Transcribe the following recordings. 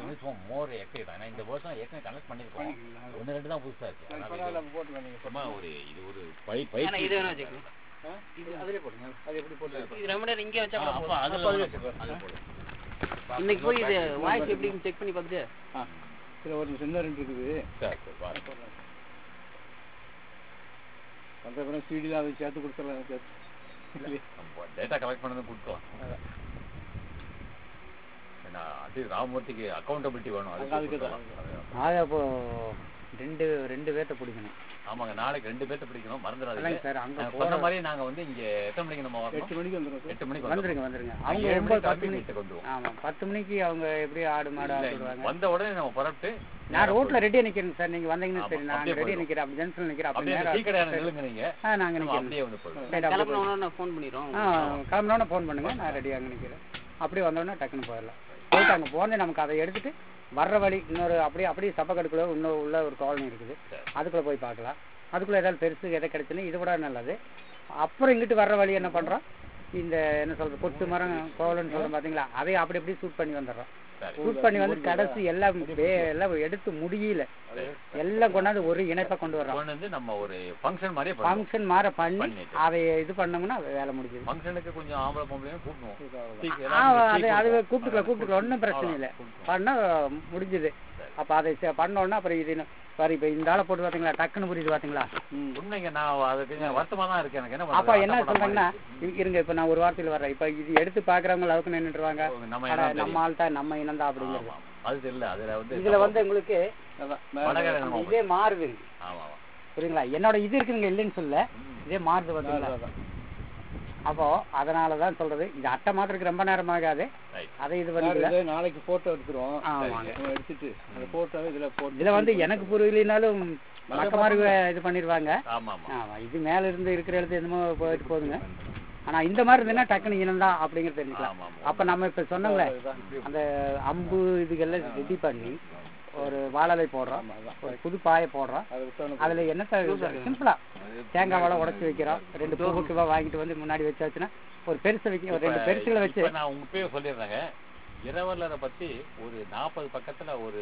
இது சும்மா மோர் எக்ஸைட் ஏன்னா இந்த வேர்ட் தான் ஏற்கனவே கனெக்ட் பண்ணியிருக்கோம் ஒன்று ரெண்டு தான் புதுசா இருக்கு அதனால பரவாயில்ல இது போட்டுங்க நீங்க சும்மா ஒரு இது ஒரு பை ஆனா இது வேணா வச்சுக்கோங்க ஆ? இது அதிலே போடுங்க அது எப்படி போட்டு இது ரொம்ப நேரம் இங்கே வச்சா கூட அப்போ போதும். அதில் அப்ப அது ஒண்ணு வச்சுக்கோ. அது போடு இன்னைக்கு போய் இது வாய்ஸ் எப்படின்னு செக் பண்ணி பார்த்துட்டு ஆ இதில் ஒரு நிமிஷம் இன்னும் ரெண்டு இருக்குது சரி சரி பாருங்க வந்த அப்புறம் சிடி தான் அதை சேர்த்து கொடுத்துடலாம் சேர்த்து டேட்டா கலெக்ட் பண்ணது கொடுக்கலாம் அதான். ஏன்னா அது ராமமூர்த்திக்கு அக்கௌண்டபிலிட்டி வேணும் அதுக்கு அதுக்கு தான். கொடுக்கலாம். நாங்கள் அப்போ ரெண்டு ரெண்டு பேர்த்த பிடிக்கணும் ஆமாங்க நாளைக்கு ரெண்டு பேர்த்த பிடிக்கணும் மறந்துடாதீங்க இல்லைங்க சார் அங்கே நான் சொன்ன மாதிரி நாங்க வந்து இங்க எத்தனை மணிக்கு நம்ம வரணும் எட்டு மணிக்கு வந்துடும் சார் எட்டு மணிக்கு வந்துருங்க வந்துருங்க வந்துருங்க அவங்க அவங்க ஏழு ஒன்பது மணிக்கு பத்து கிளம்பி மணிக்கு வீட்டுக்கு வந்துருவோம் ஆமாம் பத்து மணிக்கு அவங்க எப்படி ஆடு மாடு இல்ல, ஆடுவாங்க வந்த உடனே நம்ம புறப்பட்டு நான் ரோட்ல ரெடியாக நிற்கிறேன் சார் நீங்கள் வந்தீங்கன்னா ஆமா, சரி நான் அப்படியே ரெடியாக போயிடும். நிற்கிறேன் அப்படி ஜென்ஷனில் நிற்கிறேன் அப்படி அப்படியே டீ நேரம் கடையான நில்லுங்க நீங்க ஆ நாங்கள் நம்ம நிற்கிறேன் அப்படியே வந்து போயிடுவோம் சரி அப்படியே போயிடும். கிளம்பினோன்னு ஃபோன் பண்ணிடுறோம் ஆ கிளம்பினோடனே ஃபோன் பண்ணுங்க நான் ரெடியாக அங்கே நிற்கிறேன் அப்படியே வந்தோடனே டக்குன்னு போயிடலாம் போயிட்டு அங்கே போனே நமக்கு அதை எடுத்துட்டு வர்ற வழி இன்னொரு அப்படியே அப்படியே சப்பக்கடுக்குள்ள இன்னும் உள்ள ஒரு காலனி இருக்குது அதுக்குள்ளே போய் பார்க்கலாம் அதுக்குள்ளே ஏதாவது பெருசு எதை கிடைச்சுன்னா இது விட நல்லது அப்புறம் இங்கிட்டு வர்ற வழி என்ன பண்ணுறோம் இந்த என்ன சொல்றது கொத்து மரம் கோவலன்னு சொல்கிறோம் பார்த்தீங்களா அதை அப்படி அப்படியே ஷூட் பண்ணி வந்துடுறோம் சரி ஷூட் பண்ணி வந்து கடைசி எல்லாம் வே- எல்லாம் எடுத்து முடியல எல்லாம் கொண்டாந்து ஒரு இணைப்பை கொண்டு வர்றோம் கொண்டு வந்து நம்ம ஒரு ஃபங்க்ஷன் மாதிரியே பண்ணுவோம் ஃபங்க்ஷன் மாற பண்ணி பண்ணிட்டு. அதை இது பண்ணோம்னா வேலை முடிஞ்சுது ஃபங்க்ஷனுக்கு கொஞ்சம் ஆம்பளை பொம்பளையும் கூட்டணும் டீ- ஆ, எல்லாரும் அது டீ அது கொடுப்போம். கூப்பிட்டுக்கலாம் கூப்பிட்டுக்கலாம் ஒன்றும் பிரச்சனை இல்லை பண்ணா முடிஞ்சுது அப்போ அதை செ- பண்ணோன்னா அப்புறம் இது இன்னும் பாரு இப்போ இந்த ஆளை போட்டு பார்த்தீங்களா டக்குன்னு புரியுது பார்த்தீங்களா உண்மைங்க நான் அதுக்கு கொஞ்சம் வருத்தமா தான் இருக்கேன் எனக்கு என்ன அப்போ பண்றது? என்ன அட்டை படம் சொல்றாங்கன்னா மாதிரி. இ- இருங்க இப்போ நான் ஒரு வாரத்தில் வர்றேன் இப்போ இது எடுத்து பார்க்குறவங்க அளவுக்கு நின்றுடுவாங்க நம்ம அட, என்ன நம்ம ஆள் தான் நம்ம இனம் தான் அப்படிங்கிறது ஆமா. அது தெரியல அதுல வந்து இதுல வந்து உங்களுக்கு அதான் வடகரை அந்த நம்ம இதே மாறுது ஆமா ஆமா புரியுங்களா என்னோட இது இருக்குதுங்க இல்லைன்னு சொல்ல இதே மாறுது பார்த்தீங்களா அதான். அப்போ அதனால தான் சொல்றது இந்த அட்டை மாத்திரக்கு ரொம்ப நேரம் ஆகாது ரைட் அதை இது சார், பண்ணிக்கல இதை நாளைக்கு போட்டோ எடுத்துருவோம் ஆமாங்க நம்ம எடுத்துட்டு அந்த போட்டோவை இதுல போட்டு இதுல வந்து எனக்கு புரியலினாலும் மற்ற மாதிரி இது பண்ணிடுவாங்க ஆமா ஆமா ஆமா இது மேல இருந்து இருக்கிற எழுத்து என்னமோ போயிட்டு போகுதுங்க ஆனா இந்த மாதிரி இருந்ததுன்னா டக்குனு இனம்தான் அப்படிங்கிறது தெரிஞ்சுக்கலாம் ஆமா ஆமா அப்ப நம்ம இப்ப சொன்னோங்களே அந்த அம்பு இதுகெல்லாம் ரெடி பண்ணி ஒரு வாழலை போடுறோம் ஒரு புது பாயை போடுறோம் அதை விட்டோன்னு அதுல என்ன சிம்பிளா தேங்காய் வாழை உடைச்சு வைக்கிறோம் ரெண்டு பூ பூவா வாங்கிட்டு வந்து முன்னாடி வச்சாச்சுன்னா ஒரு பெருசை வைக்க ஒரு ரெண்டு பெருசுல வச்சு இப்ப நான் உங்க பேர் சொல்லிடுறேங்க இரவலரை பத்தி ஒரு நாற்பது பக்கத்துல ஒரு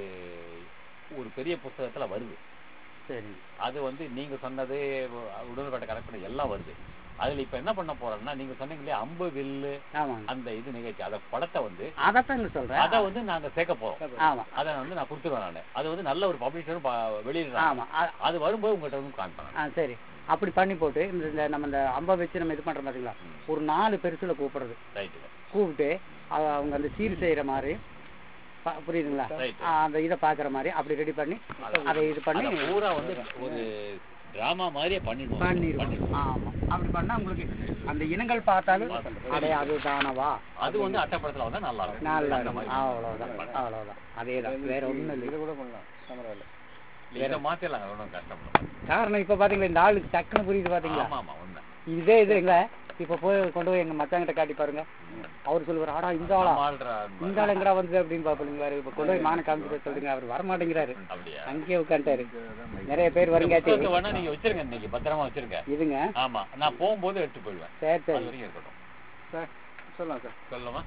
ஒரு பெரிய புஸ்தகத்துல வருது சரி அது வந்து நீங்க சொன்னது உடன்பட்ட கரெக்ட் பண்ண எல்லாம் வருது அதுல இப்ப என்ன பண்ண போறோம்னா நீங்க சொன்னீங்க இல்லையா அம்பு வில்லு ஆமாங்க அந்த இது நிகழ்ச்சி அத படத்தை வந்து அதைத்தாங்க சொல்றேன் அத வந்து நாங்க சேர்க்க போறோம் ஆமா அத வந்து நான் கொடுத்துருவேன் நானு அது வந்து நல்ல ஒரு பப்ளிஷரும் வெளியிடுறாங்க ஆமா அ- அது வரும்போது உங்கள்கிட்ட வந்து காமிப்பாங்க ஆ சரி அப்படி பண்ணி போட்டு இந்த இந்த நம்ம இந்த அம்பை வச்சு நம்ம இது பண்றோம் பாத்தீங்களா ஒரு நாலு பெருசுல கூப்பிடுறது ரைட்டுங்க கூப்பிட்டு அவ- அவங்க அந்த சீர் செய்யற மாதிரி ப- புரியுதுங்களா Right. ஆ, அந்த இதை பாக்குற மாதிரி அப்படி ரெடி பண்ணி அதை இது பண்ணி அத பூரா வந்து ஒரு டிராமா மாதிரியே பண்ணிடுவோம் பண்ணிடுவோம் ஆமா அப்படி பண்ணா உங்களுக்கு அந்த இனங்கள் பார்த்தாலும் அடே அதுதானவா அது வந்து அட்டைப்படத்துல வந்தா நல்லா இருக்கும் நல்லா அந்த இருக்கும் மாதிரி. அவ்வளவுதான் அவ்வளவுதான் அதேதான் வேற ஒண்ணும் இல்லை இதை கூட பண்ணலாம் கேமராவில் இல்ல, இதை மாத்திடலாம் ஒன்றும் கஷ்டம் இல்லை. காரணம் இப்ப பாத்தீங்களா இந்த ஆளுக்கு டக்குன்னு புரியுது பாத்தீங்களா ஆமா ஆமா உண்மை இதே இதுங்களா இப்ப போய் கொண்டு போய் எங்க மச்சாங்கிட்ட காட்டி பாருங்க அவர் சொல்லுவார் ஆடா இந்த ஆளா நம்ம ஆள்ற இந்த ஆள் எங்கடா வந்து அப்படின்னு பாப்பீங்களா இப்ப கொண்டு போய் மான காமிச்சிட்டு சொல்லுங்க அவர் வர மாட்டேங்கிறாரு அப்படியா அங்கேயே உட்காந்துட்டாரு நிறைய பேர் வருங்காட்டி புத்தகத்தை வேணா நீங்க வச்சிருங்க இன்னைக்கு பத்திரமா வச்சிருங்க இதுங்க ஆமா நான் போகும்போது எடுத்து போயிடுவேன் சரி அது சரி வரைக்கும் இருக்கட்டும் சார் சொல்லலாம் சார் சொல்லலாமா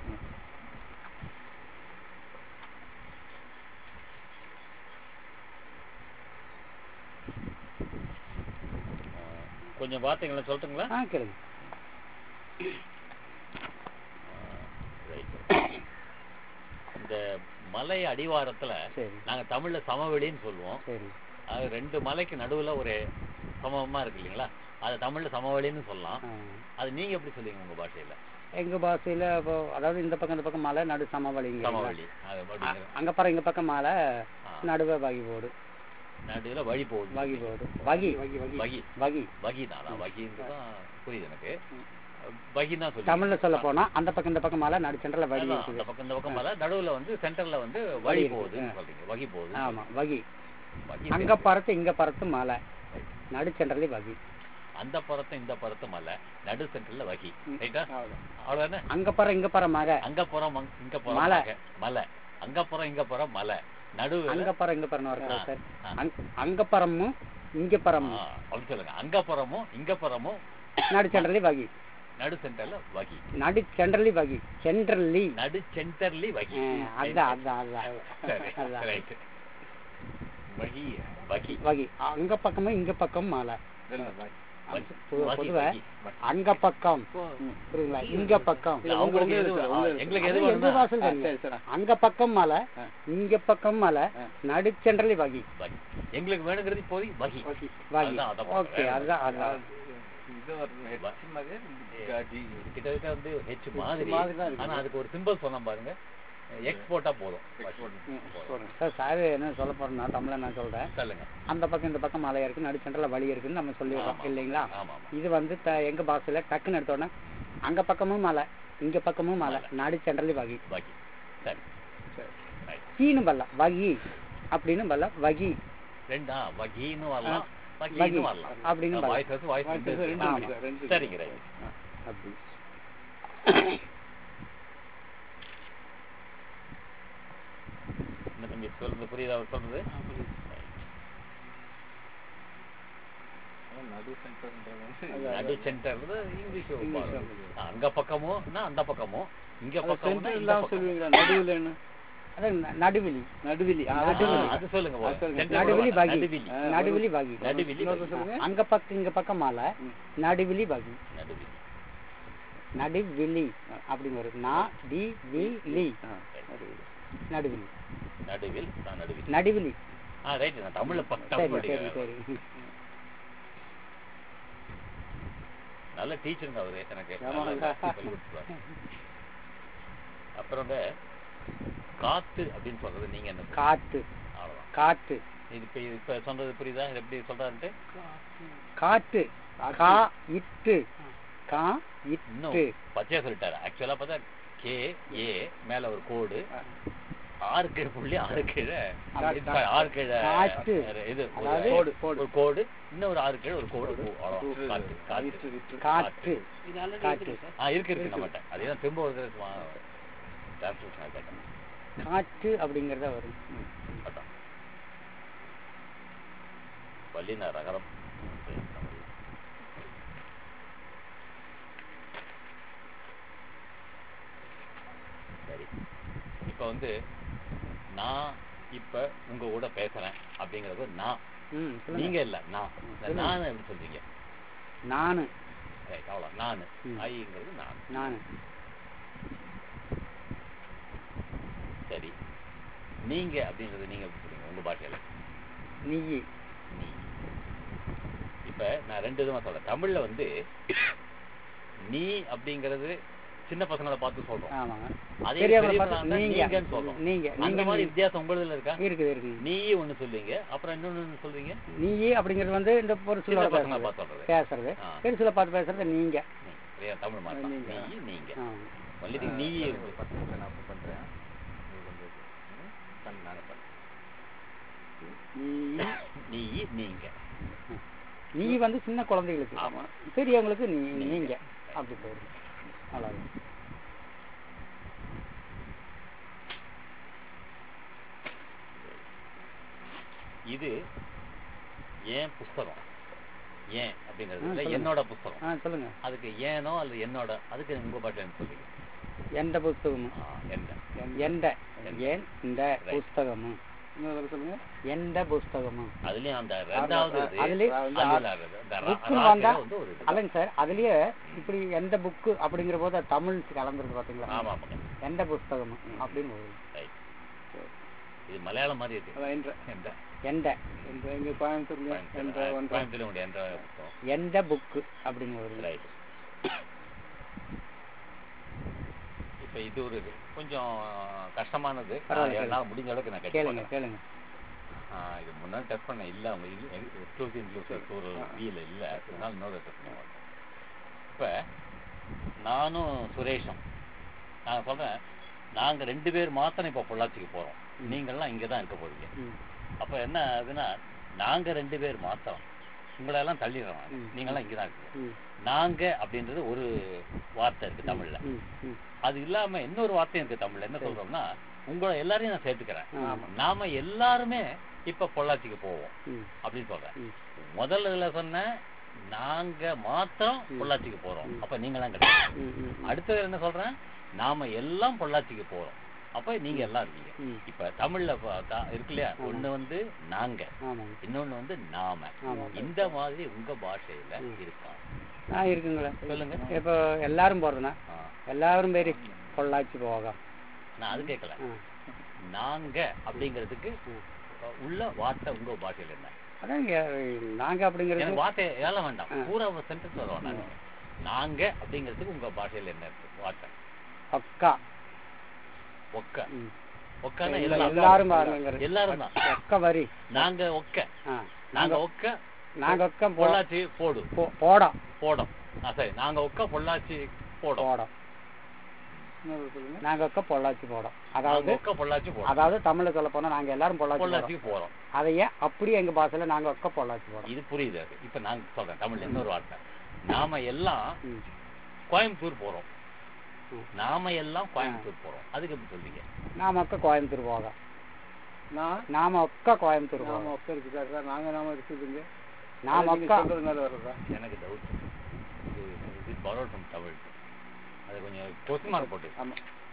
கொஞ்சம் வார்த்தைகளை சொல்லட்டுங்களா ஆ கேளுங்க ரைட் இந்த மலை அடிவாரத்துல சரி நாங்க தமிழ்ல சமவெளின்னு சொல்லுவோம் சரி அது ரெண்டு மலைக்கு நடுவுல ஒரு சமமா இருக்கு இல்லைங்களா அது தமிழ்ல சமவெளின்னு சொல்லலாம் ஆ. அது நீங்க எப்படி சொல்லுவீங்க உங்க பாஷையில எங்க பாஷையில இப்போ அதாவது இந்த பக்கம் இந்த பக்கம் மலை நடு சமவெளிங்க சமவெளி அது அப்படிங்கிற அங்க பாரு இங்க பக்கம் மலை ஆ. நடுவே வகி போடு நடுவுல வழி போகுது வகி போடு வகி வகி வகி வகி வகி வகி தான் வகின்னு தான் புரியுது எனக்கு வகி தான் சொல்லி தமிழ்ல சொல்ல போனா அந்த பக்கம் இந்த பக்கம் மலை நடு சென்டர்ல வகி அதான், இருக்குது அந்த பக்கம் இந்த பக்கம் மேல நடுவுல வந்து சென்டர்ல வந்து வழி போகுதுன்னு சொல்றீங்க வகி போகுது ஆமா வகி வகி அங்க பறத்து இங்க பறத்து மலை நடு சென்டர்லயே வகி அந்த புறத்தும் இந்த புறத்தும் மலை நடு சென்டர்ல வகி ரைட்டா அவ்வளோதான் அவ்வளவுதானே அங்க பற இங்க பற மக அங்க புறம் அங்க- இங்க புறம் மலை. மலை மலை அங்க புறம் இங்க புறம் மலை நடுவுல அங்க பற இங்க பறன்னு வரக்கூடாது ஆ, சார் ஆ. அங்க- அங்க பறமும் இங்க ஆ, பறமும் அப்படி சொல்லுங்க அங்க புறமும் இங்க புறமும் நடு சென்டர்லயே வகி நடு சென்டர்ல வகி நடு சென்ட்ரலி வகி சென்ட்ரலி நடு சென்டர்லி வகி அதான் அதான் அதான் சரி அதான். ரைட் வகி வகி வகி அங்க பக்கமும் இங்க பக்கம் மாலை வகி, பொது- வகி, பொதுவா வகி. அங்க பக்கம் புரியுங்களா இங்க பக்கம் இல்ல, உங்களுக்கு எது உங்க- ஆ, எங்களுக்கு எது அது எந்த வேணும்னா வாசல் ஆ, தெரியும் சரி சரி அங்க பக்கம் மலை ஆ. இங்க பக்கம் மலை ஆ. நடு சென்ட்ரலி வகி வகி எங்களுக்கு வேணுங்கிறது இப்போதைக்கு வகி ஓகே வகி அதான், அதான் ஓகே வேற அதுதான் அதுதான் இது ஒரு ஹெச் மாதிரி டி கிட்டத்தட்ட வந்து ஹெச் H மாதிரி மாதிரி தான் இருக்கு. ஆனா அதுக்கு ஒரு சிம்பிள் சொன்னா பாருங்க எக்ஸ் போட்டா போதும் ம், சொல்றேன் சார் சார் என்ன சொல்ல போறேன்னா தமிழ்ல நான் சொல்றேன் சொல்லுங்க அந்த பக்கம் இந்த பக்கம் மலை இருக்கு நடு சென்டர்ல வழி இருக்குன்னு நம்ம சொல்லிடுறோம் ஆமா. இல்லைங்களா ஆமா ஆமா இது வந்து த- எங்க பாஷையில டக்குன்னு எடுத்த உடனே அங்க பக்கமும் மலை இங்க பக்கமும் மலை நடு சென்டர்லி வகி வகி சரி சரி ரைட் கீனு பல்ல வகி அப்படின்னு பல்ல வகி ரெண்டா வகின்னு வரலாம் வகி வகின்னு வரலாம் அப்படின்னு வரலாம். வாய்ஸ் வாய்ஸ் வாய்ஸ் ரெண்டு ஆமா. இருக்கு சார், ரெண்டு சரிங்க ரைட் அப்படி என்ன தம்பி சொல்றது புரியுதா அவர் சொல்றது நடு சென்டர் நடு சென்டர் இங்கிலீஷ் இங்கிலீஷ் அங்க பக்கமும் அந்த பக்கமும் இங்க பக்கமும் சென்டர் இந்த இல்லாம பக்கம் சொல்லுவீங்களா நடுவில் என்ன அதான் ந- நடுவிலி நடுவிலி ஆ, ஆ, நடுவிலி அது சொல்லுங்க போல. அது சொல்லுங்க. Center நடுவிலி போல. வகி நடுவிலி ஆ, நடுவிலி வகி நடுவிலி இன்னொரு வகி. சொல்லுங்க அங்க பக்கம் இங்க பக்கம் மலை ம். நடுவிலி வகி நடுவிலி நடுவிலி அப்படின்னு வரும் நா டி வி லி ஆ, நடுவிலி. நடுவிலி நடுவில் நான் நடுவில் நடுவிலி ஆ ரைட் நான் தமிழ்ல சரி பக்கம் சரி படிக்கிறேன் சரி நல்ல டீச்சருங்க அவரு எனக்கு ஆமா. நல்லா சொல்லிக் கொடுத்துருவாரு. அப்புறம் இந்த காத்து அப்படின்னு சொல்றது நீங்க என்ன சொல்றீங்க? காத்து அவ்வளவுதான் காத்து இது இப்ப இப்ப சொல்றது புரியுதா இது எப்படி சொல்றாருன்ட்டு காத்து கா இட்டு கா இன்னும் இட்டு பச்சையா சொல்லிட்டாரு ஆக்சுவலா பார்த்தா கே ஏ மேல ஒரு கோடு ஆறு கீழே புள்ளி ஆறு கீழே காத்து. ஆறு கீழே காத்து. இது ஒரு அதாவது கோடு, கோடு. ஒரு கோடு இன்னும் ஒரு ஆறு கீழே ஒரு கோடு அவ்வளவுதான். காத்து காத்து விட்டு, விட்டு. காற்று இது already காற்று இருக்குது சார் ஆ இருக்கு இருக்கு நம்மகிட்ட அதேதான் திரும்ப ஒரு தடவை டிரான்ஸ்லேஷன் கேட்டேன் காற்று அப்படிங்கறத வரும் அதான் வல்லின ரகரம் சரி இப்ப வந்து நான் இப்ப உங்க கூட பேசுறேன் அப்படிங்கறது நான் ம் சொல்லுங்க நீங்க இல்ல நான் இந்த சொல்லுங்க. நான் எப்படி சொல்றீங்க நானு ரைட் அவ்வளோ நானு ம். ஐங்கிறது நான் நானு சரி நீங்க அப்படின்றது நீங்க எப்படி சொல்றீங்க உங்க பாஷையில நீ நீ இப்ப நான் ரெண்டு விதமா சொல்றேன் தமிழ்ல வந்து நீ அப்படிங்கிறது சின்ன பசங்களை பார்த்து சொல்றோம் ஆமாங்க அதே பெரியவங்களை பெரியவங்களா பார்த்து இருந்தா நீங்க நீங்கன்னு சொல்றோம் நீங்க அந்த நீங்க மாதிரி வித்தியாசம் உங்களுதுல இருக்கா இருக்குது இருக்குது நீ ஒண்ணு சொல்லுவீங்க அப்புறம் இன்னொன்னு சொல்றீங்க நீ அப்படிங்கிறது வந்து இந்த ஒரு சின்ன சில பசங்களை பார்த்து சொல்றது பேசுறது ஆ. பெருசுல பார்த்து பேசுறது நீங்க நீ. சரியா? தமிழ் மாதிரி தான். நீங்க. நீ நீங்க ஆ. மல்லிகை நீ இருக்கு பத்து நிமிஷம் நான் அப்ப பண்றேன் நீ கொஞ்சம் இது. ம்? பண்ணு, நானே பண்றேன். நீ நீங்க நீ வந்து சின்ன குழந்தைகளுக்கு ஆமா. பெரியவங்களுக்கு நீ நீங்க அப்படி போயிடும் அவ்வளவுதான் இது ஏன் புஸ்தகம் ஏன் அப்படிங்கிறது ஆ, இல்ல, சொல்லுங்க. என்னோட புஸ்தகம் ஆ சொல்லுங்க அதுக்கு ஏனோ அல்லது என்னோட அதுக்கு உங்க பாட்டில் என்ன சொல்றீங்க எந்த புஸ்தகமும் ஆ, என்ன எந்த ஏன் இந்த Right. புஸ்தகமும் இன்னொரு தடவை சொல்லுங்க எந்த புஸ்தகமும் அதுலயும் அந்த ரெண்டாவது இது, அதுலயே அதுல அது- அந்த ரா- புக்குன்னு ராசியில வந்தா வந்து ஒரு இது. அல்லங்க சார் அதுலயே இப்படி எந்த புக்கு அப்படிங்கிற போது அது தமிழ் கலந்துருக்கு பாத்தீங்களா ஆமா ஆமாங்க எந்த புஸ்தகமும் அப்படின்னு வரும் ரைட் இது மலையாளம் மாதிரி இருக்கு அதான் என்ற எந்த எந்த என்ற இங்க கோயம்புத்தூர்ல என்ற கோயம்புத்தூர் ஒன்றரை கோயம்புத்தூர்ல உண்டு என்ற புத்தகம் எந்த புக்கு அப்படின்னு வரும் ரைட் இப்ப இது ஒரு இது. கொஞ்சம் கஷ்டமானது பரவாயில்ல, என்னால முடிஞ்ச அளவுக்கு நான் கட்டி கேளுங்க பார்க்கறேன். கேளுங்க ஆ, இது முன்னாடி டெஸ்ட் பண்ண இல்ல அவங்க எக்ஸ்க்ளூசிவ் இன்க்ளூசிவ் ஒரு வியில் இல்ல அதனால இன்னொரு டெஸ்ட் பண்ண மாட்டேன் இப்ப நானும் சுரேஷும் நான் சொல்றேன் நாங்க ரெண்டு பேர் மாத்திரம் இப்ப பொள்ளாச்சிக்கு போறோம் நீங்கெல்லாம் இங்க தான் இருக்க போறீங்க ம். அப்ப என்ன ஆகுதுன்னா நாங்க ரெண்டு பேர் மாத்திரம் உங்களை எல்லாம் தள்ளிடுறோம் நானு. ம். நீங்கெல்லாம் இங்க தான் இருக்கீங்க ம், நாங்க அப்படின்றது ஒரு வார்த்தை இருக்கு தமிழ்ல ம், ம். அது இல்லாம இன்னொரு வார்த்தையும் இருக்கு தமிழ்ல என்ன சொல்றோம்னா உங்களை எல்லாரையும் நான் சேர்த்துக்கிறேன் ஆமா. நாம எல்லாருமே இப்ப பொள்ளாச்சிக்கு போவோம் ம், அப்படின்னு சொல்றேன் ம். முதல்ல இதுல சொன்ன நாங்க மாத்திரம் பொள்ளாச்சிக்கு போறோம் அப்ப நீங்களாம் கிடையாது ம், ம், ம். அடுத்தது என்ன சொல்றேன் நாம எல்லாம் பொள்ளாச்சிக்கு போறோம் அப்ப நீங்க எல்லாம் இருக்கீங்க ம். இப்ப தமிழ்ல பார்த்தா இருக்கு இல்லையா ஒண்ணு வந்து நாங்க ஆமாங்க இன்னொன்னு வந்து நாம ஆமாம். இந்த மாதிரி உங்க பாஷையில இருக்கா ஆ இருக்குங்களே சொல்லுங்க இப்போ எல்லாரும் போகிறதுண்ணா ஆ, எல்லாரும் பேர் பொள்ளாச்சி போக நான் அது கேட்கல ஆ நாங்க அப்படிங்கிறதுக்கு உள்ள வார்த்தை உங்க பாஷையில என்ன அதான் இங்கே நாங்கள் அப்படிங்கிறது எனக்கு வார்த்தை ஏழ வேண்டாம் பூரா சென்டென்ஸ் வரும் நாங்க நாங்க அப்படிங்கிறதுக்கு உங்க பாஷையில என்ன இருக்கு வார்த்தை ஒக்கா ஒக்க ம். ஒக்கன்னா எல்லா- எல்லாம் எல்லாரும் பாருங்கிறது எல்லாரும் தான் ஒக்க வரி நாங்க ஒக்க ஆ நாங்க ஒக்க நாங்கள் ஒக்க போ பொள்ளாச்சி போடு போ- போடம் போடும் ஆ சரி நாங்க ஒக்க பொள்ளாச்சி போடும் போடம் இன்னொரு சொல்லுங்க நாங்கள் ஒக்க பொள்ளாச்சி போடம் அதாவது நாங்க ஒக்க பொள்ளாச்சி போடும் அதாவது தமிழ்ல சொல்ல போனால் நாங்கள் எல்லாரும் பொள்ளாச்சி போடம் பொள்ளாச்சிக்கு போறோம் அதையே அப்படியே எங்கள் பாஷையில் நாங்கள் ஒக்க பொள்ளாச்சி போடம் இது புரியுது அது. இப்ப நான் சொல்றேன் தமிழ்ல இன்னொரு வார்த்தை நாம எல்லாம் ம் கோயம்புத்தூர் போறோம் ம். நாம எல்லாம் கோயம்புத்தூர் போறோம் அதுக்கு எப்படி சொல்றீங்க நாம ஒக்க கோயம்புத்தூர் போக நான் நாம ஒக்க கோயம்புத்தூர் போக நாம ஒக்க இருக்கு சார் சார் நாங்க நாம இருக்குதுங்க நாம நீங்க ஒக்க சொல்றதுனால வர்றதா எனக்கு டவுட் இது இது borrowed from தமிழ் அது கொஞ்சம் கொஸ்டின் மார்க் போட்டு ஆமா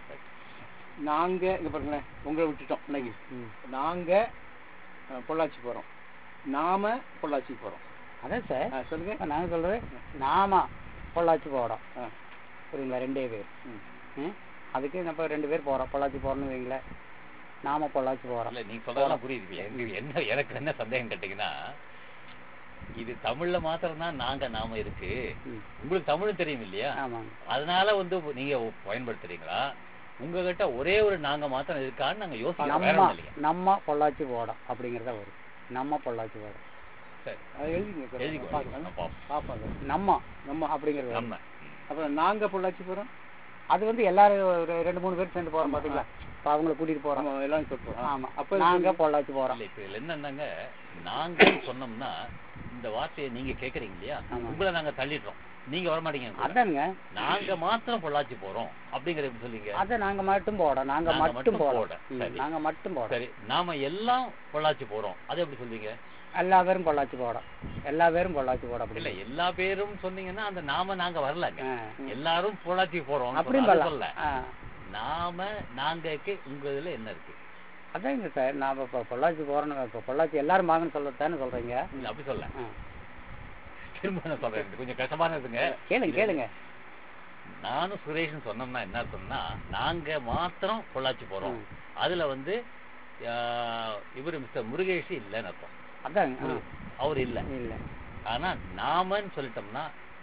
நாங்க இங்க பாருங்களேன் உங்களை விட்டுட்டோம் இன்னைக்கு ம். நாங்க அஹ், பொள்ளாச்சி போறோம் நாம பொள்ளாச்சி போறோம் அதான் சார் ஆ, சொல்லுங்க இப்போ நாங்கள் சொல்கிறது நாம பொள்ளாச்சி போகிறோம் ஆ. புரியுங்களா ரெண்டே பேர் ம். ம் அதுக்கு நம்ம ரெண்டு பேர் போகிறோம் பொள்ளாச்சி போகிறோம்னு வைங்களேன் நாம பொள்ளாச்சி போகிறோம் இல்ல நீங்க சொல்றதெல்லாம் புரியுது இப்ப எனக்கு என்ன எனக்கு என்ன சந்தேகம் கேட்டீங்கன்னா இது தமிழ்ல மாத்திரம் தான் நாங்க நாம இருக்கு ம். உங்களுக்கு தமிழும் தெரியும் இல்லையா ஆமாங்க அதனால வந்து நீங்க பயன்படுத்துறீங்களா உங்ககிட்ட ஒரே ஒரு நாங்க மாத்திரம் இருக்கான்னு நாங்க யோசிக்கிறோம் வேற நம்ம ஒண்ணும் இல்லையா நம்ம பொள்ளாச்சி போடம் அப்படிங்கிறத வரும் நம்ம பொள்ளாச்சி போடம் சரி அதை எழுதிங்க சார். எழுதிக்கோ பார்க்கலாம். நான் பார்ப்போம். பார்ப்போம் சார். நம்ம நம்ம அப்படிங்கிறது வரும். நம்ம அப்புறம் நாங்க பொள்ளாச்சி போறோம் அது வந்து எல்லாரும் ஒரு ரெண்டு மூணு பேர் சேர்ந்து போகிறோம் பார்த்தீங்களா இப்போ அவங்கள கூட்டிகிட்டு போகிறோம் ஆமா எல்லாரும் சொல்றோம் ஆமாம் அப்ப அப்போ நாங்கள் பொள்ளாச்சி போகிறோம் இல்ல இப்ப இதுல என்னன்னாங்க நாங்க சொன்னோம்னா இந்த வார்த்தையை நீங்க கேக்குறீங்க இல்லையா ஆமா. உங்களை நாங்க தள்ளிடுறோம் நீங்க வர மாட்டீங்க கூட. அதானுங்க நாங்க மாத்திரம் பொள்ளாச்சி போறோம் அப்படிங்கறது எப்படி சொல்றீங்க அதை நாங்க மட்டும் போட நாங்க நாங்க மட்டும் மட்டும் போட போட. சரி. நாங்க மட்டும் போட சரி நாம எல்லாம் பொள்ளாச்சி போறோம் அது எப்படி சொல்றீங்க எல்லா பேரும் பொள்ளாச்சி போட எல்லா பேரும் பொள்ளாச்சி போட அப்படி இல்ல எல்லா பேரும் சொன்னீங்கன்னா அந்த நாம நாங்க வரலங்க ஆ. எல்லாரும் பொள்ளாச்சி போறோம் அப்படியும் சொல்ல பண்ணலாம் ஆ. நாம நாங்கக்கு உங்க இதுல என்ன இருக்கு அதாங்க சார் நான் இப்போ பொள்ளாச்சி போறேன்னு இப்போ பொள்ளாச்சி எல்லாரும் வாங்கன்னு சொல்லத்தானே சொல்றீங்க இல்ல அப்படி சொல்ல ஆ. திரும்ப நான் சொல்றேன் இது கொஞ்சம் கஷ்டமானதுங்க கேளுங்க கேளுங்க நானும் சுரேஷன் சொன்னோம்னா என்ன அர்த்தம்னா நாங்க மாத்திரம் பொள்ளாச்சி போறோம் ம். அதுல வந்து ஆஹ், இவரு மிஸ்டர் முருகேஷ் இல்லைன்னு அர்த்தம் அதாங்க ஆ. அவர் இல்ல இல்ல ஆனா நாமன்னு சொல்லிட்டோம்னா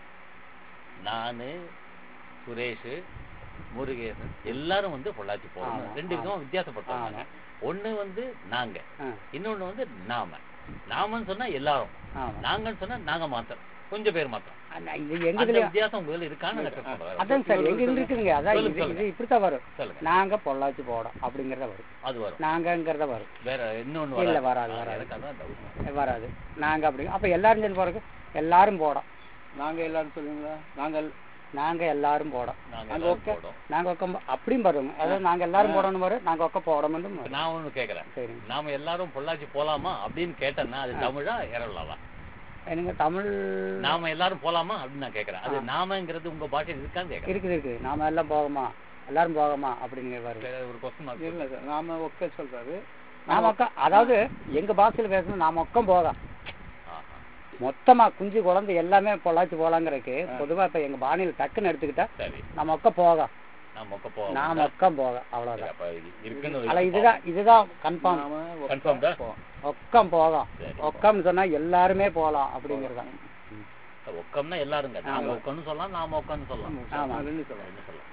நானு சுரேஷ் முருகேசன் எல்லாரும் வந்து பொள்ளாச்சி போறோம் ஆமா, ரெண்டு விதமா வித்தியாசப்பட்டவங்க ஆமா. ஒண்ணு வந்து நாங்க ஆ. இன்னொன்னு வந்து நாம நாமன்னு சொன்னா எல்லாரும் ஆமா நாங்கன்னு சொன்னா நாங்க மாத்திரம் கொஞ்சம் பேர் மாத்திரம் அண்ணா, இது எங்க அந்த இதுலயும் வித்தியாசம் உங்க இதுல இருக்கான்னு நான் check பண்றேன். அதாங்க சார் எங்க இதுல இருக்குதுங்க அதான் சொல்லுங்க, இது சொல்லுங்க. இது இப்படித்தான் வரும் சொல்லுங்க நாங்க பொள்ளாச்சி போடம் அப்படிங்கறத வரும் அது வரும் நாங்கங்கிறத வரும் வேற இன்னொன்னு இல்ல, வராது வராது, ஆ, வராது. எனக்கு அதான் doubt. வராது நாங்க அப்படி அப்ப எல்லாரும் சேர்ந்து போறதுக்கு எல்லாரும் போடம் நாங்க எல்லாரும் சொல்லுங்களா நாங்கள் நாங்க எல்லாரும் போடம் நாங்க அங்க எல்லாரும் okay. போடும் நாங்க ஒக்க அப்படியும் வருங்க அதாவது நாங்க எல்லாரும் போடணும் வரும் நாங்க ஒக்க போடணும் இப்ப வரும் நான் ஒண்ணு கேக்குறேன் சரிங்க நாம எல்லாரும் பொள்ளாச்சி போலாமா அப்படின்னு கேட்டேன்னா அது தமிழா இரவலாவா எனக்கு தமிழ் நாம எல்லாரும் போலாமா அப்படின்னு நான் கேக்குறேன் அது நாமங்கிறது உங்க பாஷையில் இருக்கான்னு கேக்குறேன் இருக்குது இருக்குது நாம எல்லாம் போகமா எல்லாரும் போகமா அப்படிங்கிற வரும் சரி, ஒரு கொஸ்டின் மார்க் இல்ல சார் நாம ஒக்க சொல்றாரு நாம ஒக்க அதாவது எங்க பாஷையில பேசணும் நாம ஒக்கம் போகலாம் மொத்தமா குஞ்சு குழந்தை எல்லாமே பொள்ளாச்சி போலாங்கிறதுக்கு பொதுவா இப்ப எங்க பாணியில் டக்குன்னு எடுத்துக்கிட்டா சரி நம்ம ஒக்க போக நான் மொக்க போவோம் நாம ஒக்கம் போக அவ்வளவுதான் அப்ப இது இருக்குன்னு அல்ல இதுதான் இதுதான் கன்ஃபார்ம் நாம ஒக்க Confirm தான்? போவோம். ஒக்கம் போகலாம் சரி. ஒக்கம்னு சொன்னா எல்லாருமே போகலாம் அப்படிங்கிறதான் ஒக்கம்னா எல்லாருங்க நாங்க ஒக்கம்னு சொல்லலாம் நாம ஒக்கம்னு சொல்லலாம் ஆமா. ரெண்டு சொல்லலாம் என்ன சொல்லலாம்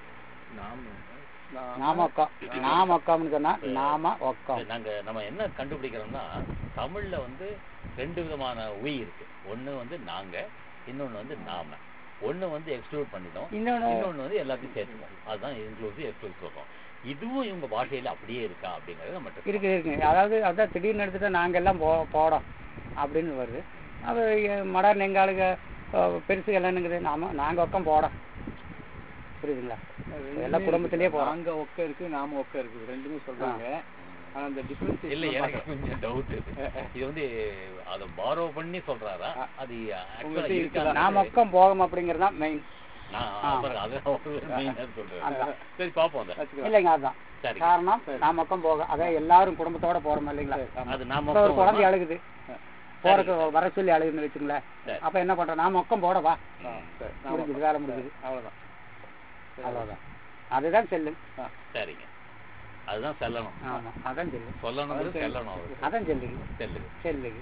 நாம நாம ஒக்கம் நாம ஒக்கம்னு சொன்னா நாம ஒக்கம் சரி, நாங்க நம்ம என்ன கண்டுபிடிக்கிறோம்னா தமிழ்ல வந்து ரெண்டு விதமான உய் இருக்கு ஒண்ணு வந்து நாங்க இன்னொன்னு வந்து நாம ஒண்ணு வந்து எக்ஸ்க்ளூட் பண்ணிடும் இன்னொன்னு இன்னொன்னு வந்து எல்லாத்தையும் சேர்த்துக்கும் அதுதான் இன்க்ளூசிவ் எக்ஸ்க்ளூசிவ் சொல்றோம் இதுவும் இவங்க பாஷையில அப்படியே இருக்கா அப்படிங்கறது நம்ம check இருக்கு இருக்குங்க அதாவது அதான் திடீர்னு எடுத்துட்டா நாங்க எல்லாம் போ போடோம் அப்படின்னு வருது அது மடார் எங்காளுங்க பெருசு என்னங்குது நாம நாங்க ஒக்கம் போடோம் புரியுதுங்களா எல்லா குடும்பத்திலேயே போறோம் நாங்க ஒக்க இருக்கு நாம ஒக்க இருக்கு ரெண்டுமே சொல்றாங்க ஆனா அந்த டிஃபரன்ஸ் இல்ல எனக்கு கொஞ்சம் டவுட் இது வந்து அதை பாரோ பண்ணி சொல்றாரா அது actually உங்கள்ட்ட இருக்கா? இருக்குதா? நான் மொக்கம் போகம் அப்படிங்கிறது தான் மெயின் நான் ஆ. அப்புறம் அதை மெயினா சொல்றேன் அதான். சரி பாப்போம் அதை வச்சுக்கலாம் இல்லைங்க அதுதான் சரி காரணம் நான் மொக்கம் போக அதான் எல்லாரும் குடும்பத்தோட போறோம் இல்லைங்களா அது நாம இப்ப ஒரு குழந்தை அழுகுது போறதுக்கு வர சொல்லி அழுகுன்னு வச்சுங்களேன் சரி. அப்ப என்ன பண்றோம் நான் மொக்கம் போட வா ஆ, சரி. நான் முடிஞ்சுது வேலை முடிஞ்சுது அவ்வளவுதான் சரி. அவ்வளவுதான் அதுதான் செல்லு ஆ, சரிங்க அதுதான் செல்லணும் ஆமா அதான் செல்லு சொல்லணும் செல்லணும் அவருக்கு அதான் செல்லு செல்லு செல்லு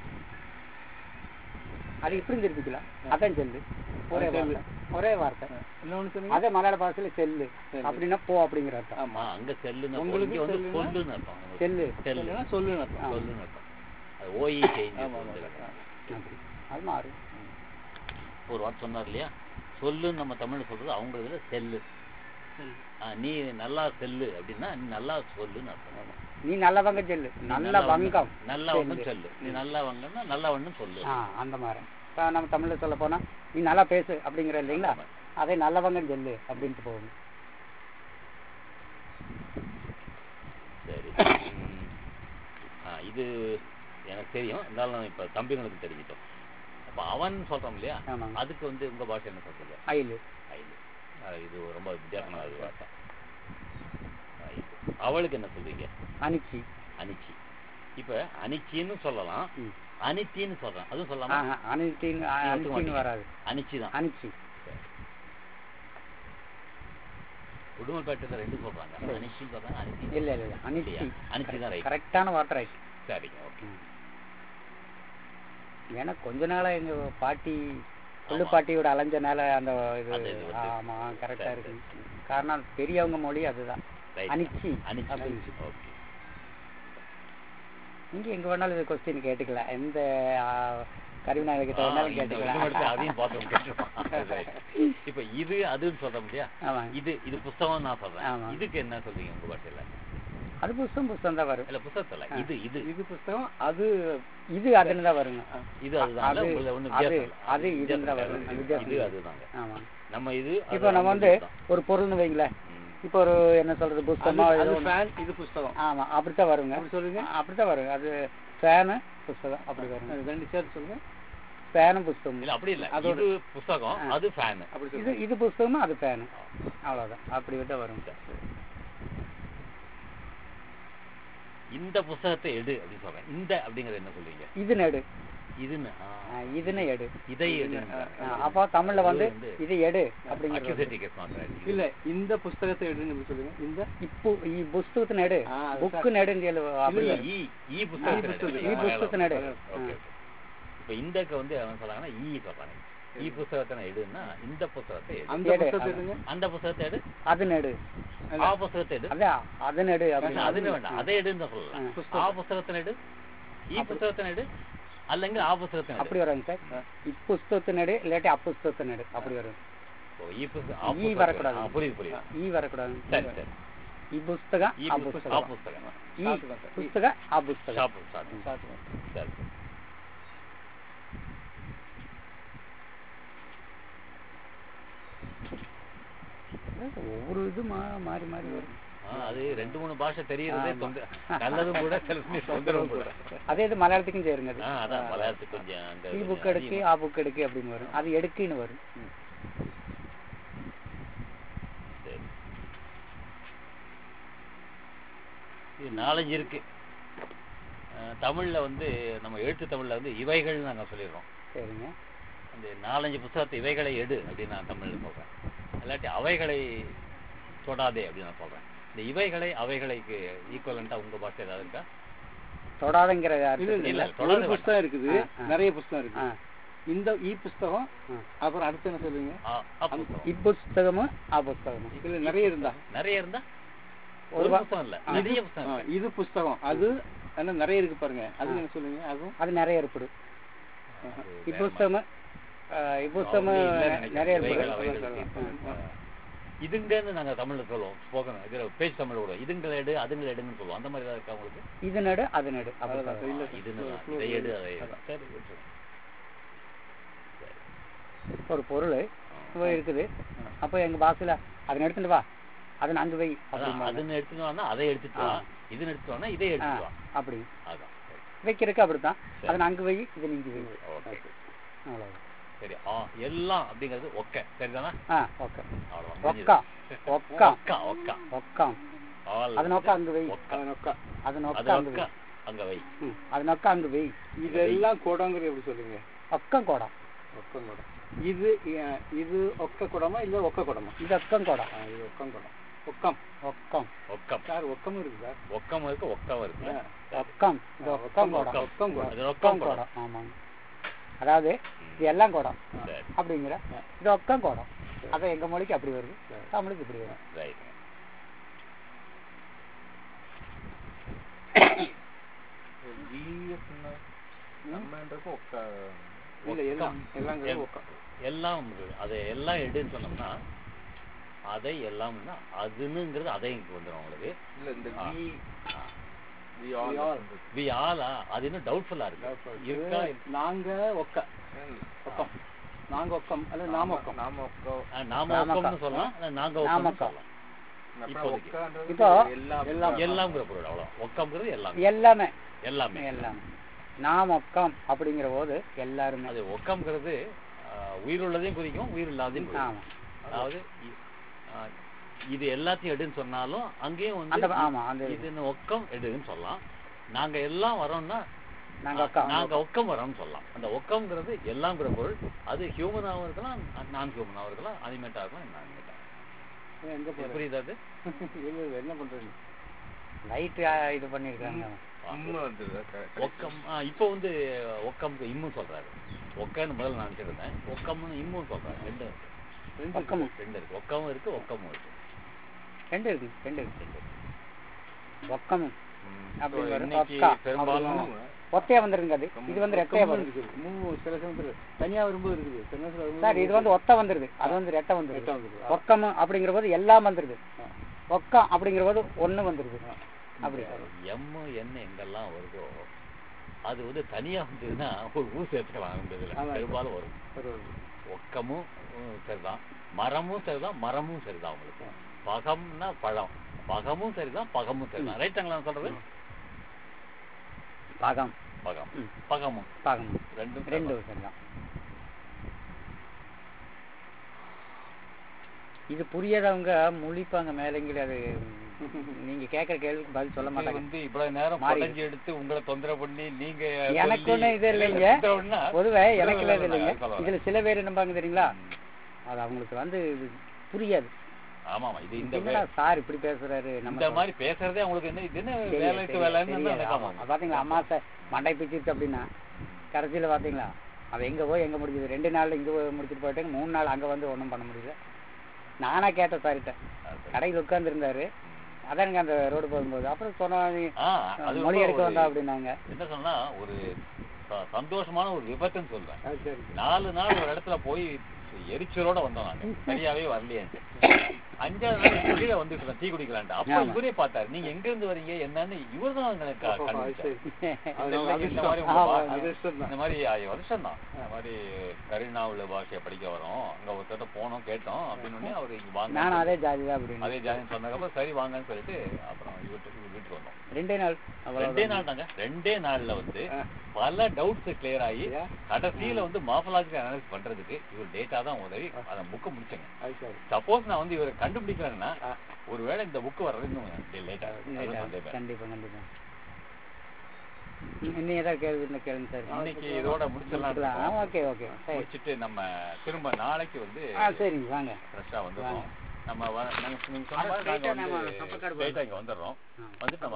அது இப்படி திருப்பிக்கலாம் அதான் செல்லு ஒரே செல்லு. வார்த்தை ஒரே வார்த்தை இன்னொன்னு சொன்னீங்க அதே மலையாள பாஷையில செல்லு செல்லு. அப்படின்னா போ அப்படிங்கிற அர்த்தம் ஆமா அங்க செல்லுன்னு உங்களுக்கு இங்க வந்து செல்லுன்னா? சொல்லுன்னு அர்த்தம் உங்களுக்கு. செல்லு செல்லு சொல்லுன்னா சொல்லுன்னு அர்த்தம். சொல்லுன்னு அர்த்தம் அது ஓஇ சேஞ்ச் ஆமா, ஆமா. அப்படி அது மாறும் ஒரு வார்த்தை சொன்னார் இல்லையா சொல்லுன்னு நம்ம தமிழ்ல சொல்றது அவங்க இதுல செல்லு ஆ, நீ நல்லா செல்லு அப்படின்னா நீ நல்லா சொல்லுன்னு அர்த்தம் நீ நல்லவங்க செல்லு நீ நல்ல நல்லவன்னு- வங்கம் நல்லவன்னு சொல்லு நீ நல்லவங்கன்னா நல்லவன்னு சொல்லு ஆ அந்த மாதிரி இப்ப நம்ம தமிழ்ல சொல்ல போனா நீ நல்லா பேசு அப்படிங்கிற இல்லைங்களா அதே நல்லவங்க செல்லு அப்படின்ட்டு போகணும் சரி ம். ஆ, இது எனக்கு தெரியும் இருந்தாலும் இப்ப தம்பிங்களுக்கு தெரிஞ்சிட்டோம் அப்ப அவன் சொல்றோம் இல்லையா ஆமாங்க அதுக்கு வந்து உங்க பாஷை என்ன சொல்றது அயிலு ஐந்து. ஆ, இது ரொம்ப வித்தியாசமான ஒரு வார்த்தை ஐந்து. அவளுக்கு என்ன சொல்றீங்க அனிச்சி அனிச்சி இப்ப அனிச்சின்னு சொல்லலாம் ம். அனித்தின்னு சொல்றேன் அதுவும் சொல்லலாமா ஆஹா, அனிச்சின்னு நீ ஒத்துக்க அனிச்சின்னு மாட்டீங்க. வராது அனிச்சி தான் அனிச்சி உடுமல்பேட்டையில ரெண்டு சொல்றாங்க அனிச்சின்னு சொல்றாங்க அனிச்சி இல்ல இல்ல இல்ல அனிச்சி அனிச்சி தான் ரைட் கரெக்டான வார்த்தை ரைட் சரிங்க ஓகே ஏன்னா கொஞ்ச நாளா எங்க பாட்டி கொள்ளு ஆமா. பாட்டியோட அலைஞ்சனால அந்த இது அது இது வந்து- ஆமா கரெக்டா சரி, இருக்கு காரணம் பெரியவங்க மொழி அதுதான் ரைட் அனிச்சி அனிச்சி அப்படின்னு. ஓகே நீங்க எங்க வேணாலும் இது கொஸ்டின் கேட்டுக்கலாம் எந்த கருவிநாயக கிட்ட ஆ, வேணாலும் இந்த உடுமல்பேட்டை கேட்டுக்கலாம் அதையும் பார்த்தோம் கேட்டுருப்பான் Right. இப்ப இது அதுன்னு சொல்றோம் இல்லையா ஆமா இது இது புஸ்தகம் நான் சொல்றேன் ஆமா. இதுக்கு என்ன சொல்றீங்க உங்க பாஷையில அது புஸ்தகம் புஸ்தகம் தான் வரும் இல்ல புத்தகத்துல இது இது இது புஸ்தகம் அது இது அதுல தான் வருங்க இது அதுதான் அது- உள்ள ஒண்ணும் அது- வித்தியாசம் இல்ல. அது வித்தியாசம் இதுதான் கிடையாது. வரும். வித்தியாசம் இது இல்லை. அதுதாங்க ஆமா நம்ம இது அது இப்போ நம்ம அவங்க வந்து இதுதான். ஒரு பொருள்னு வைங்களேன் ம். இப்போ ஒரு என்ன சொல்றது அது புஸ்தகமா அது ஏதோ ஒண்ணு. ஃபேன் இது புஸ்தகம் ஆமா அப்படித்தான் வருங்க அப்படி சொல்லுங்க ஆ, அப்படித்தான் வரும் அது ஃபேனு புஸ்தகம் அப்படி வரும் அது ரெண்டு சேர்த்து சொல்லுங்க ஃபேனும் புஸ்தகம் இல்ல அப்படி இல்ல அதோட- இது புஸ்தகம் ஆ. அது ஃபேன் அப்படி இது சொல்லுங்க இது புஸ்தகமும் அது ஃபேனு அவ்வளவுதான் அப்படி விட்டா வரும் இந்த புஸ்தகத்தை எடு அப்படின்னு சொல்றேன் இந்த அப்படிங்கறது என்ன சொல்றீங்க இது நெடு இதுன்னு ஆ. ஆ, இதுன்னு எடு இதை எடு ஆ, அப்போ தமிழ்ல வந்து இது எடு அப்படிங்கிறது அக்யூசேட்டிவ் கேஸ் மாத்திரம் இல்ல இந்த புஸ்தகத்தை எடுன்னு எப்படி சொல்லுங்க இந்த இப்போ ఈ పుస్తకத்தை నడు ஆ, அது బుక్ నడు இல்ல ஈ ஈ புஸ்தகத்தை புஸ்தகம். எடு. ఈ పుస్తకத்தை నడు ஓகே இப்ப இந்தக்கு வந்து அவன் சொல்றாங்கன்னா ஈ சொல்றாங்க ஈ புஸ்தகத்தை எடுன்னா இந்த புஸ்தகத்தை எடு அந்த எடு. புஸ்தகத்தை எடுங்க அந்த புஸ்தகத்தை எடு అది నడు ஆ புஸ்தகத்தை எடு అదే అది నడు இல்ல, அதுன்னு வேண்டாம் அதை எடுன்னு தான் சொல்லலாம் ஆ. ஆ புஸ்தகத்தை எடு ఈ புஸ்தகத்தை எடு அல்லங்க ஆ புஸ்தகத்தை எடு அப்படி வரும் சார் ఈ పుస్తకத்தை నడు இல்லாட்டி அப்புஸ்தகத்தை நடு அப்படி வரும் ஓ, ఈ புஸ்தகம் ஆ ஈ புஸ்தகம். வரக்கூடாது. ஆ, புரியுது புரியுது ఈ வரக்கூடாது சரி சரி ఈ పుస్తకం ఈ ఆ புஸ்தகம் ஆ పుస్తకం புஸ்தகம் ఈ சாப்பிட்டுக்கலாம் சார். పుస్తకం ఆ పుస్తకం ஷாப்பு ஷாப்பு சாப்பிடுங்க. சரி ஒவ்வொரு இது மா- மாறி மாறி வரும் ஆ, அது ரெண்டு மூணு பாஷை தெரியறதே தொந்த நல்லதும் கூட சில சமயம் தொந்தரவும் கூட அதே இது மலையாளத்துக்கும் சேருங்க அது ஆ, அதான் மலையாளத்துக்கு கொஞ்சம் அங்க ఈ கொஞ்சம் புக் எடுக்கு அதிகமா. ஆ புக் எடுக்கு அப்படின்னு வரும் அது எடுக்குன்னு வரும் சரி. இது நாலஞ்சு இருக்கு அஹ், தமிழ்ல வந்து நம்ம எழுத்து தமிழ்ல வந்து இவைகள் நாங்க சொல்லிடுறோம் சரிங்க அந்த நாலஞ்சு புத்தகத்தை இவைகளை எடு அப்படின்னு நான் தமிழ்ல சொல்றேன் இல்லாட்டி அவைகளை தொடாதே அப்படின்னு நான் சொல்றேன் இந்த இவைகளை அவைகளுக்கு ஈக்குவலண்டா உங்க பாஷை ஏதாவது இருக்கா தொடாதங்கிற இல்ல, அர்த்தத்துல இல்ல, இல்ல. தொடர்ந்து ஒரு புஸ்தகம் இருக்குது ஆ, ஆ. நிறைய புஸ்தகம் ஆ, இருக்கு இந்த இ புஸ்தகம் ஆ. அப்புறம் அடுத்து என்ன சொல்லுவீங்க ஆ, ஆ புத்தகம். ఈ పుస్తకము ఆ పుస్తకము இல்ல நிறைய இருந்தா நிறைய இருந்தா ஒரு ஒரு வா- புத்தகம் இல்ல ஆ. நிறைய ஆ, புத்தகம் இருக்கு. இது புஸ்தகம் அது என்ன நிறைய இருக்கு பாருங்க அது என்ன சொல்லுவீங்க அதுவும் అది நிறைய ఏర్పడు அது ఈ வேற పుస్తకము ఆ, ఈ పుస్తకము அப்படி இல்லைன்னு நினைக்கிறேன். நிறைய இவைகள், ஏற்படும் அவைகளுக்கு. ஆ. இதுங்கன்னு நாங்க தமிழ்ல சொல்லுவோம் ஸ்போக்கன் இதுல பேச்சு தமிழ் விடுவோம் இதுங்களை எடு அதுங்களை எடுங்கன்னு சொல்லுவோம் அந்த மாதிரி ஏதாவது இருக்கா உங்களுக்கு இது நடு அது நடு அவ்வளவுதான். அப்படி இல்ல, இது slow, slow, இதை எடு அதை எடு. அதான். சரி விட்டுருங்க. ஒரு பொருள் இப்போ இருக்குது அப்போ எங்க பாசையில அதை எடுத்துட்டு வா அதை அங்க வை அதான் அப்படிம்பாங்க அதுன்னு எடுத்துட்டு வான்னா அதை எடுத்துட்டு வா இதுன்னு எடுத்துட்டோம்னா இதே ஆ, எடுத்துக்கலாம் அப்படி அதான் சரி. வைக்கிறதுக்கு அப்படித்தான் அதை நான் அங்கே வை இது நீங்க வை ஓகே அவ்வளோ சரி ஆ எல்லாம் அப்படிங்கிறது ஒக்க சரிதானா ஆ ஓகே அவ்வளவுதான் ஒக்கா ஒக்கா ஒக்கா ஒக்கா ஒக்காம் ஆல் அது நோக்கா அங்கே வை ஒக்கா அது நொக்கா அது அது நோக்கா அங்கே ஒக்கா வை அங்க வை ம், அது நோக்கா அங்கே வை இதெல்லாம் குடங்கிறது எப்படி சொல்லுங்க ஒக்கம் கோடம் ஒக்கம் குடம் இது அஹ், இது ஒக்க குடமா இல்ல ஒக்க குடமா இது ஒக்கம் கோடம் ஆ, இது ஒக்கம் குடம் ஒக்கம் ஒக்கம் ஒக்கம் சார் ஒக்கமும் இருக்கு சார் ஒக்கம் இருக்கு ஒக்கம் இருக்கு ஒக்கம் இது ஒக்கம் கோடம் ஒக்கம் குடம் அது ஒக்கம் ஒக்கம் கூட கோடம் ஆமாங்க அதாவது இது எல்லாம் கோடம் சரி அப்படிங்கிற இது ஒக்கம் கோடம் அது எங்க மொழிக்கு அப்படி வருது தமிழுக்கு இப்படி வரும் ரைட் நம்மன்றப்போ ஒக்க இல்ல எல்லாம் எல்லாங்கிறது ஒக்கம் எல்லாம் இருக்குது. அதை எல்லாம் எடுன்னு சொன்னோம்னா அதை எல்லாம்னா அதுன்னுங்கிறது அதை இங்க வந்துடும் உங்களுக்கு இல்ல இந்த ஆ. வி வி ஆல் வி ஆலா அது இன்னும் டவுட்ஃபுல்லா இருக்கு இருக்கா நாங்க ஒக்க ஒக்கம் நாங்க ஒக்கம் அல்ல நாம ஒக்கம் நாம ஒக்கம் ஆ, நாம நாம ஒக்கம்னு சொல்லலாம் இல்ல நாங்க ஒக்கம்னு நாமக்கா. சொல்லலாம் இப்போதைக்கு. இப்போ எல்லாம் எல்லாம்ங்கிற பொருள் அவ்வளோ ஒக்கம்ங்கிறது எல்லாம் எல்லாமே எல்லாமே எல்லாமே நாம் ஒக்கம் அப்படிங்கிற போது எல்லாருமே அது ஒக்கம்ங்கிறது ஆ, உயிருள்ளதையும் குறிக்கும் உயிர் இல்லாதையும் குறிக்கும் ஆமா அதாவது இ- ஆ, இது எல்லாத்தையும் எடுன்னு சொன்னாலும் அங்கேயும் அந்த வந்து ஆமா அந்த இதுன்னு ஒக்கம் எடுன்னு சொல்லலாம் நாங்க எல்லாம் வரோம்னா நாங்க ஒக்கம் நாங்க ஒக்கம் வரோம்னு சொல்லலாம் அந்த ஒக்கம்ங்கிறது எல்லாங்கிற பொருள் அது ஹியூமனாகவும் இருக்கலாம் நான் ஹியூமனாகவும் இருக்கலாம் அனிமேட்டா இருக்கலாம் நான் அனிமேட்டா எங்க போறது புரியுதா அது இல்ல இல்ல என்ன பண்றது லைட் இது பண்ணிருக்காங்க ஒக்கம் ஆ, இப்போ வந்து ஒக்கம்க்கு இம்மும் சொல்றாரு ஒக்கன்னு முதல்ல நான் நினைச்சிட்டு இருந்தேன் ஒக்கம்னு இம்மும் சொல்றாரு ரெண்டு இருக்கு. ஒக்கம் ரெண்டு இருக்கு ஒக்கமும் இருக்கு ஒக்கமும் இருக்கு ரெண்டு இருக்கு ரெண்டு இருக்கு ஒக்கம் ம். அப்படி So, வரும். இன்னைக்கு ஒக்கா. பெரும்பாலும் ஒத்தையா வந்துருங்க அது இது வந்து ரெட்டையா ஒக்கம் வரும் இருக்குது மூணு சில சமயத்துல தனியா வரும்போது இருக்குது சில நேரத்துல வரும்போது சார் இது வந்து ஒத்த வந்துருது அது வந்து ரெட்டை ரெட்டை வந்துருது வந்துருது. ஒக்கம் அப்படிங்கிற போது எல்லாம் வந்துருது ஒக்கம் அப்படிங்கிற போது ஒண்ணு வந்துருது அப்படி எம் என்ன எங்கெல்லாம் வருதோ அது வந்து தனியா வந்ததுன்னா ஒரு ஊர் சேர்த்துக்கலாம் அந்த இதுல ஆமா. பெரும்பாலும் வரும் ஒரு ஒக்கமும் உம், சரிதான் மரமும் சரிதான் மரமும் சரிதான் உங்களுக்கு பகம்னா பழம் பகமும் சரிதான் பகமும் சரிதான் ரைட்டாங்களா நான் சொல்றது பாகம் பகம் ம். பகமும் பாகம் ரெண்டும் ரெண்டு சரிதான். சரிதான் இது புரியாதவங்க முழிப்பாங்க மேலங்கில அது நீங்க கேக்குற கேள்விக்கு பதில் சொல்ல இது மாட்டாங்க வந்து இவ்வளவு நேரம் மாறி. படைஞ்சு எடுத்து உங்களை தொந்தரவு பண்ணி நீங்க எனக்கு சொல்லி- ஒண்ணும் இது இல்லைங்க. தொந்தரவுன்னா, பொதுவே எனக்கு இல்ல, இது இல்ல, இல்லைங்க இல்ல, சொல்ல இதுல சில பேர் என்னப்பாங்க தெரியுங்களா ம். அது அவங்களுக்கு வந்து இது புரியாது ஆமா ஆமா இது இந்த என்னடா வே- சார் இப்படி பேசுறாரு இந்த நம்ம மாதிரி பேசுறதே அவங்களுக்கு என்ன இது என்ன தெரியாது, வேலைக்கு தெரியாது, வேலைன்னு தெரியாது. நினைக்காம ஆமா. பாத்தீங்களா அம்மாசை மண்டை பிச்சிருச்சு அப்படின்னா கடைசியில பாத்தீங்களா அவ எங்க போய் எங்க முடிஞ்சது ரெண்டு நாள் இங்க போய் முடிச்சுட்டு போயிட்டாங்க மூணு நாள் அங்க வந்து ஒண்ணும் பண்ண முடியல நானா கேட்டேன் சார்கிட்ட கடையில் உட்கார்ந்து இருந்தாரு அதானுங்க அந்த ரோடு போகும்போது அப்புறம் சொன்னா ஆ, அது மொழி ரொம்ப எடுக்க ஒரு- வந்தா அப்படின்னாங்க என்ன சொன்னா ஒரு ச- சந்தோஷமான ஒரு விபத்துன்னு சொல்றேன் அது சரி நாலு நாள் ஒரு இடத்துல போய் எரிச்சலோட வந்தோம் நாங்க சரியாவே வரலையேன்ட்டு அஞ்சாவது நாள் இங்க கீழே வந்துட்டு இருந்தோம், டீ குடிக்கலான்ட்டு அப்ப ஆமா. இவரே பார்த்தாரு நீங்க எங்க இருந்து வரீங்க என்னன்னு இவர்தான் எனக்கு க- அது கண்டுபிடிச்சாரு. சரி. இந்த மாதிரி இந்த மாதிரி ஆமா, உங்க அது பா- இஷ்டம் தான். இந்த மாதிரி வருஷம் தான் இந்த மாதிரி கருணாவுல பாஷையை படிக்க வரோம் அங்க ஒருத்தட்ட போனோம் கேட்டோம் அப்படின்னு உடனே அவர் இங்க வாங்க நானும் அதே ஜாதி தான் அப்படின்னு அதே ஜாயின் சொன்னதுக்கப்புறம் சரி வாங்கன்னு சொல்லிட்டு அப்புறம் இவர்கிட்ட இவர் வீட்டுக்கு வந்தோம் ரெண்டே நாள் ரெண்டே அவ்வளவுதான் நாள் தாங்க ரெண்டே நாள்ல வந்து ஆ. பல டவுட்ஸ் கிளியர் ஆகி Yeah. கடைசியில வந்து மார்பலாஜிக்கல் அனாலிசிஸ் பண்றதுக்கு இவர் டேட்டா தான் உதவி அந்த புக்கை முடிச்சேங்க அது சரி சப்போஸ் நான் வந்து இவரை கண்டுபிடிக்கலன்னா ஆ. ஒருவேளை இந்த புக்கு வர்றது இன்னும் லேட்டா Late ஆகும். கண்டிப்பா கண்டிப்பா ம், இன்னும் ஏதாவது கேள்வி இருந்தா கேளுங்க சார் இன்னைக்கு இதோட முடிச்சிடலாம் இருக்கோம். ஓகே ஓகே சரி முடிச்சிட்டு நம்ம திரும்ப நாளைக்கு வந்து ஆ சரிங்க வாங்க ஃப்ரெஷ்ஷா வந்துடுறோம் நம்ம வ- நாங்க நீங்க சொன்ன ஆனா மாதிரி straight ஆ நாங்க நம்ம வந்து சப்பக்காடு straight ஆ இங்க வந்துடுறோம் ஆ. வந்துட்டு நம்ம